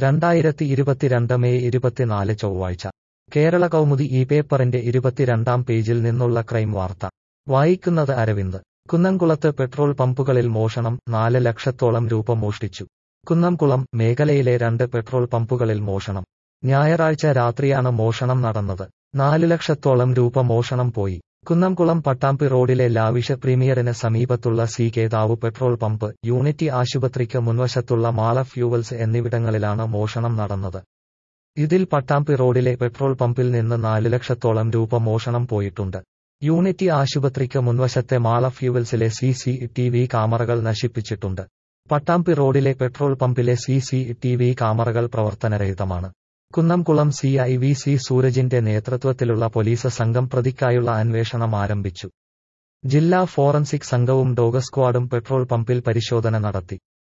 രണ്ടായിരത്തി ഇരുപത്തിരണ്ട് മെയ് ഇരുപത്തിനാല് ചൊവ്വാഴ്ച കേരള കൗമുദി ഈ പേപ്പറിന്റെ ഇരുപത്തിരണ്ടാം പേജിൽ നിന്നുള്ള ക്രൈം വാർത്ത വായിക്കുന്നത് അരവിന്ദ് കുന്നംകുളത്ത് പെട്രോൾ പമ്പുകളിൽ മോഷണം നാല് ലക്ഷത്തോളം രൂപ മോഷ്ടിച്ചു കുന്നംകുളം മേഖലയിലെ രണ്ട് പെട്രോൾ പമ്പുകളിൽ മോഷണം ഞായറാഴ്ച രാത്രിയാണ് മോഷണം നടന്നത് നാലു ലക്ഷത്തോളം രൂപ മോഷണം പോയി കുന്നംകുളം പട്ടാമ്പി റോഡിലെ ലാവിഷ പ്രീമിയറിന് സമീപത്തുള്ള സി കേതാവ് പെട്രോൾ പമ്പ് യൂണിറ്റി ആശുപത്രിക്ക് മുൻവശത്തുള്ള മാള ഫ്യൂവൽസ് എന്നിവിടങ്ങളിലാണ് മോഷണം നടന്നത് ഇതിൽ പട്ടാമ്പി റോഡിലെ പെട്രോൾ പമ്പിൽ നിന്ന് നാല് ലക്ഷത്തോളം രൂപ മോഷണം പോയിട്ടുണ്ട് യൂണിറ്റി ആശുപത്രിക്ക് മുൻവശത്തെ മാള ഫ്യൂവൽസിലെ സി സി ടി വി ക്യാമറകൾ നശിപ്പിച്ചിട്ടുണ്ട് പട്ടാമ്പി റോഡിലെ പെട്രോൾ പമ്പിലെ സി സി ടി വി ക്യാമറകൾ പ്രവർത്തനരഹിതമാണ് Kunnamkulam C I V C സൂരജിന്റെ നേതൃത്വത്തിലുള്ള പോലീസ് സംഘം പ്രതിക്കായുള്ള അന്വേഷണം ആരംഭിച്ചു ജില്ലാ ഫോറൻസിക് സംഘവും ഡോഗ് സ്ക്വാഡും പെട്രോൾ പമ്പിൽ പരിശോധന നടത്തി